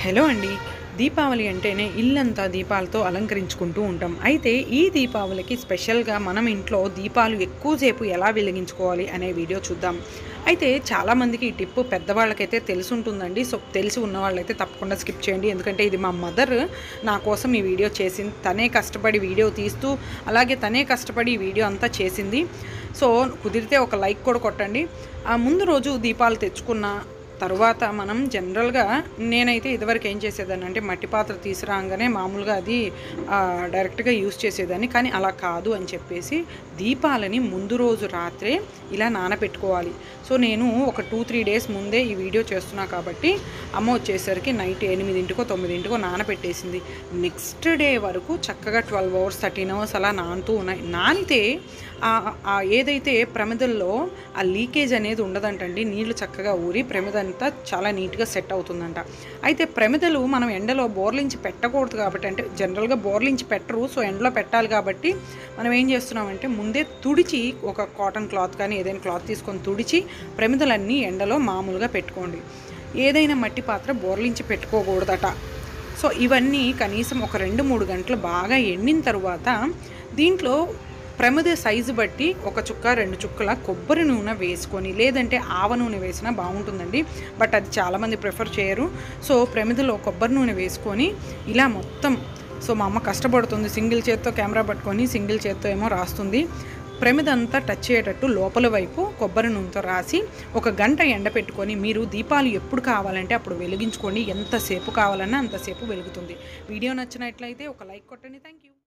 hello అండి దీపావళి అంటేనే ఇల్లంతా దీపాలతో అలంకరించుకుంటూ ఉంటాం అయితే ఈ దీపావళికి స్పెషల్గా మనం ఇంట్లో దీపాలు ఎక్కువసేపు ఎలా వెలిగించుకోవాలి అనే వీడియో చూద్దాం అయితే చాలామందికి ఈ టిప్పు పెద్దవాళ్ళకైతే తెలిసి ఉంటుందండి సో తెలిసి ఉన్న వాళ్ళైతే తప్పకుండా స్కిప్ చేయండి ఎందుకంటే ఇది మా మదర్ నా కోసం ఈ వీడియో చేసింది తనే కష్టపడి వీడియో తీస్తూ అలాగే తనే కష్టపడి ఈ వీడియో అంతా చేసింది సో కుదిరితే ఒక లైక్ కూడా కొట్టండి ఆ ముందు రోజు దీపాలు తెచ్చుకున్న తర్వాత మనం జనరల్గా నేనైతే ఇదివరకు ఏం చేసేదాన్ని అంటే మట్టి పాత్ర తీసుకురాగానే మామూలుగా అది ఆ, డైరెక్ట్గా యూస్ చేసేదాన్ని కానీ అలా కాదు అని చెప్పేసి దీపాలని ముందు రోజు రాత్రే ఇలా నానబెట్టుకోవాలి సో నేను ఒక టూ త్రీ డేస్ ముందే ఈ వీడియో చేస్తున్నా కాబట్టి అమ్మ వచ్చేసరికి నైట్ ఎనిమిదింటికో తొమ్మిదింటికో నానబెట్టేసింది నెక్స్ట్ డే వరకు చక్కగా ట్వెల్వ్ అవర్స్ థర్టీన్ అవర్స్ అలా నానుతూ ఉన్నాయి నానితే ఆ- ఆ ఏదైతే ప్రమిదల్లో ఆ లీకేజ్ అనేది ఉండదంటండి నీళ్లు చక్కగా ఊరి ప్రమిద అంతా చాలా నీట్గా సెట్ అవుతుందంట అయితే ప్రమిదలు మనం ఎండలో బోర్లించి పెట్టకూడదు కాబట్టి అంటే జనరల్గా బోర్లించి పెట్టరు సో ఎండలో పెట్టాలి కాబట్టి మనం ఏం చేస్తున్నామంటే ముందే తుడిచి ఒక కాటన్ క్లాత్ కానీ ఏదైనా క్లాత్ తీసుకొని తుడిచి ప్రమిదలన్నీ ఎండలో మామూలుగా పెట్టుకోండి ఏదైనా మట్టి పాత్ర బోర్లించి పెట్టుకోకూడదట సో ఇవన్నీ కనీసం ఒక రెండు మూడు గంటలు బాగా ఎండిన తర్వాత దీంట్లో ప్రమిద సైజు బట్టి ఒక చుక్క రెండు చుక్కల కొబ్బరి నూనె వేసుకొని లేదంటే ఆవ నూనె వేసినా బాగుంటుందండి బట్ అది చాలామంది ప్రిఫర్ చేయరు సో ప్రమిదలో కొబ్బరి నూనె వేసుకొని ఇలా మొత్తం సో మా అమ్మ కష్టపడుతుంది సింగిల్ చేత్తో కెమెరా పట్టుకొని సింగిల్ చేత్తో ఏమో రాస్తుంది ప్రమిద అంతా టచ్ అయ్యేటట్టు లోపల వైపు కొబ్బరి నూనెతో రాసి ఒక గంట ఎండపెట్టుకొని మీరు దీపాలు ఎప్పుడు కావాలంటే అప్పుడు వెలిగించుకోండి ఎంతసేపు కావాలన్నా అంతసేపు వెలుగుతుంది వీడియో నచ్చినట్లయితే ఒక లైక్ కొట్టండి థ్యాంక్ యూ